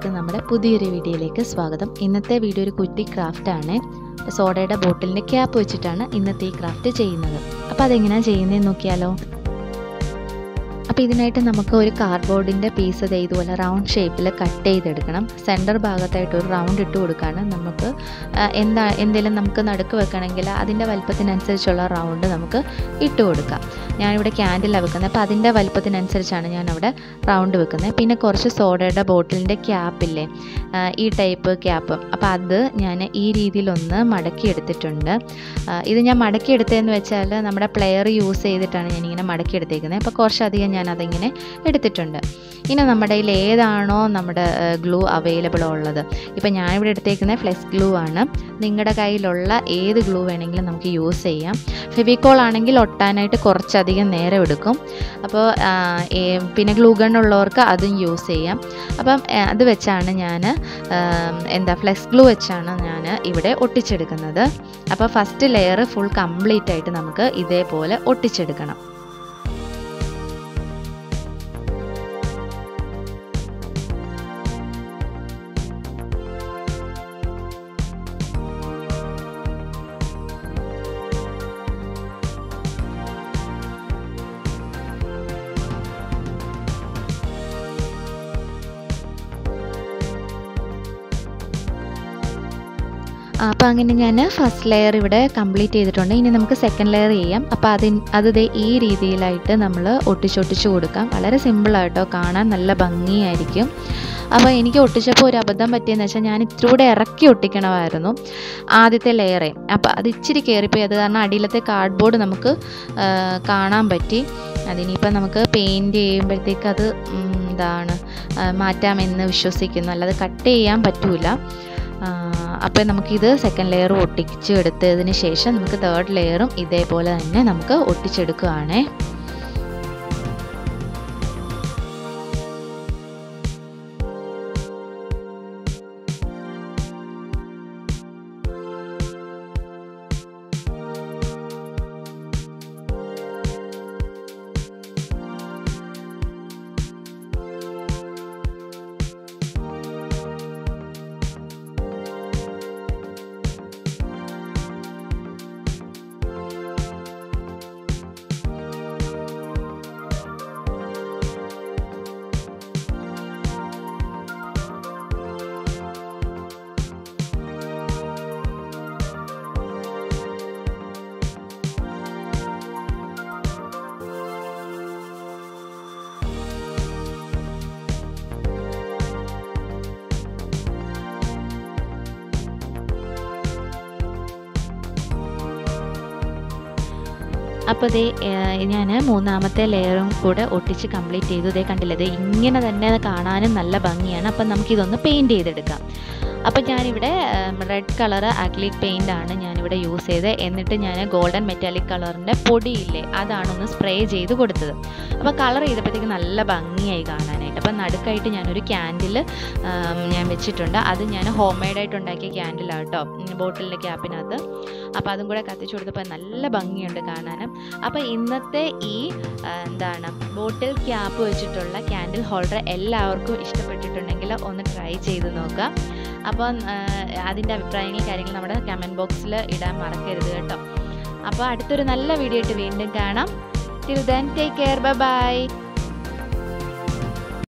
എല്ലാവർക്കും നമ്മുടെ പുതിയൊരു വീഡിയോയിലേക്ക് സ്വാഗതം ഇന്നത്തെ വീഡിയോ ഒരു കുറ്റി ക്രാഫ്റ്റ് ആണ് സോഡയുടെ ബോട്ടിലിൻ്റെ ക്യാപ്പ് വെച്ചിട്ടാണ് ഇന്നത്തെ ഈ ക്രാഫ്റ്റ് ചെയ്യുന്നത് അപ്പോൾ അതെങ്ങനെയാണ് ചെയ്യുന്നതെന്ന് നോക്കിയാലോ അപ്പോൾ ഇതിനായിട്ട് നമുക്ക് ഒരു കാർഡ്ബോർഡിൻ്റെ പീസ് ദേ ഇതുപോലെ റൗണ്ട് ഷേപ്പിൽ കട്ട് ചെയ്തെടുക്കണം സെൻറ്റർ ഭാഗത്തായിട്ട് ഒരു റൗണ്ട് ഇട്ട് കൊടുക്കുകയാണ് നമുക്ക് ആ, എന്താ എന്തെങ്കിലും നമുക്ക് നടുക്ക് വെക്കണമെങ്കിൽ അതിൻ്റെ വലുപ്പത്തിനനുസരിച്ചുള്ള റൗണ്ട് നമുക്ക് ഇട്ട് കൊടുക്കാം ഞാനിവിടെ ക്യാൻഡിലാണ് വെക്കുന്നത് അപ്പോൾ അതിൻ്റെ വലുപ്പത്തിനനുസരിച്ചാണ് ഞാൻ അവിടെ റൗണ്ട് വെക്കുന്നത് പിന്നെ കുറച്ച് സോഡയുടെ ബോട്ടിലിൻ്റെ ക്യാപ്പില്ലേ ആ, ഈ ടൈപ്പ് ക്യാപ്പ് അപ്പോൾ അത് ഞാൻ ഈ രീതിയിലൊന്ന് മടക്കി എടുത്തിട്ടുണ്ട് ആ, ഇത് ഞാൻ മടക്കി എടുത്തതെന്ന് വെച്ചാൽ നമ്മുടെ പ്ലെയർ യൂസ് ചെയ്തിട്ടാണ് ഞാനിങ്ങനെ മടക്കി എടുത്തേക്കുന്നത് അപ്പോൾ കുറച്ചധികം ഞാൻ അതിങ്ങനെ എടുത്തിട്ടുണ്ട് ഇനി നമ്മുടെ കയ്യിൽ ഏതാണോ നമ്മുടെ ഗ്ലൂ അവൈലബിൾ ഉള്ളത് ഇപ്പോൾ ഞാനിവിടെ എടുത്തേക്കുന്നത് ഫ്ലെക്സ് ഗ്ലൂ ആണ് നിങ്ങളുടെ കയ്യിലുള്ള ഏത് ഗ്ലൂ വേണമെങ്കിലും നമുക്ക് യൂസ് ചെയ്യാം ഫെവിക്കോൾ ആണെങ്കിൽ ഒട്ടാനായിട്ട് കുറച്ചധികം നേരം എടുക്കും അപ്പോൾ ആ, ഏ- പിന്നെ ഗ്ലൂ ഗൺ ഉള്ളവർക്ക് അതും യൂസ് ചെയ്യാം അപ്പം ആ, അത് വെച്ചാണ് ഞാൻ എന്താ ഫ്ലെക്സ് ഗ്ലൂ വെച്ചാണ് ഞാൻ ഇവിടെ ഒട്ടിച്ചെടുക്കുന്നത് അപ്പോൾ ഫസ്റ്റ് ലെയർ ഫുൾ കംപ്ലീറ്റ് ആയിട്ട് നമുക്ക് ഇതേപോലെ ഒട്ടിച്ചെടുക്കണം അപ്പോൾ അങ്ങനെ ഞാൻ ഫസ്റ്റ് ലെയർ ഇവിടെ കംപ്ലീറ്റ് ചെയ്തിട്ടുണ്ട് ഇനി നമുക്ക് സെക്കൻഡ് ലെയർ ചെയ്യാം അപ്പോൾ അതിന് അത് ദേ ഈ രീതിയിലായിട്ട് നമ്മൾ ഒട്ടിച്ചൊട്ടിച്ച് കൊടുക്കാം വളരെ സിമ്പിളായിട്ടോ കാണാൻ നല്ല ഭംഗിയായിരിക്കും അപ്പോൾ എനിക്ക് ഒട്ടിച്ചപ്പോൾ ഒരു അബദ്ധം പറ്റിയെന്ന് വെച്ചാൽ ഞാൻ ഇത്തിരി കൂടെ ഇറക്കി ഒട്ടിക്കണമായിരുന്നു ആദ്യത്തെ ലെയറേ അപ്പോൾ അത് ഇച്ചിരി കയറിപ്പോയി അത് കാരണം അടിയിലത്തെ കാർഡ്ബോർഡ് നമുക്ക് ആ, കാണാൻ പറ്റി അതിനിപ്പോൾ നമുക്ക് പെയിൻറ്റ് ചെയ്യുമ്പോഴത്തേക്ക് അത് ഉം, എന്താണ് ആ, മാറ്റാമെന്ന് വിശ്വസിക്കുന്നു അല്ലാതെ കട്ട് ചെയ്യാൻ പറ്റൂല അപ്പോൾ നമുക്കിത് സെക്കൻഡ് ലെയർ ഒട്ടിച്ച് എടുത്തതിന് ശേഷം നമുക്ക് തേർഡ് ലെയറും ഇതേപോലെ തന്നെ നമുക്ക് ഒട്ടിച്ചെടുക്കുകയാണേ അപ്പോൾ ഇതേ ഞാൻ മൂന്നാമത്തെ ലെയറും കൂടെ ഒട്ടിച്ച് കംപ്ലീറ്റ് ചെയ്തു ഇതേ കണ്ടില്ലേ ഇത് ഇങ്ങനെ തന്നെ കാണാനും നല്ല ഭംഗിയാണ് അപ്പം നമുക്കിതൊന്ന് പെയിൻറ്റ് ചെയ്തെടുക്കാം അപ്പോൾ ഞാനിവിടെ റെഡ് കളർ അക്ലിക് പെയിൻ്റ് ആണ് ഞാനിവിടെ യൂസ് ചെയ്തത് എന്നിട്ട് ഞാൻ ഗോൾഡൻ മെറ്റാലിക് കളറിൻ്റെ പൊടിയില്ലേ അതാണ് ഒന്ന് സ്പ്രേ ചെയ്ത് കൊടുത്തത് അപ്പോൾ കളർ ചെയ്തപ്പോഴത്തേക്ക് നല്ല ഭംഗിയായി കാണാനായിട്ട് അപ്പോൾ നടുക്കായിട്ട് ഞാനൊരു ക്യാൻഡിൽ ഞാൻ വെച്ചിട്ടുണ്ട് അത് ഞാൻ ഹോം മെയ്ഡായിട്ട് ഉണ്ടാക്കിയ ക്യാൻഡിലാണ് കേട്ടോ ബോട്ടിലിൻ്റെ ക്യാപ്പിനകത്ത് അപ്പോൾ അതും കൂടെ കത്തിച്ചു കൊടുത്തപ്പോൾ നല്ല ഭംഗിയുണ്ട് കാണാനും അപ്പോൾ ഇന്നത്തെ ഈ ആ, എന്താണ് ബോട്ടിൽ ക്യാപ്പ് വെച്ചിട്ടുള്ള ക്യാൻഡിൽ ഹോൾഡർ എല്ലാവർക്കും ഇഷ്ടപ്പെട്ടിട്ടുണ്ടെങ്കിൽ ഒന്ന് ട്രൈ ചെയ്ത് നോക്കുക അപ്പം ആ, അതിൻ്റെ അഭിപ്രായങ്ങൾ കാര്യങ്ങൾ നമ്മുടെ കമൻറ്റ് ബോക്സിൽ ഇടാൻ മറക്കരുത് കേട്ടോ അപ്പോൾ അടുത്തൊരു നല്ല വീഡിയോ ആയിട്ട് വീണ്ടും കാണാം till then take care by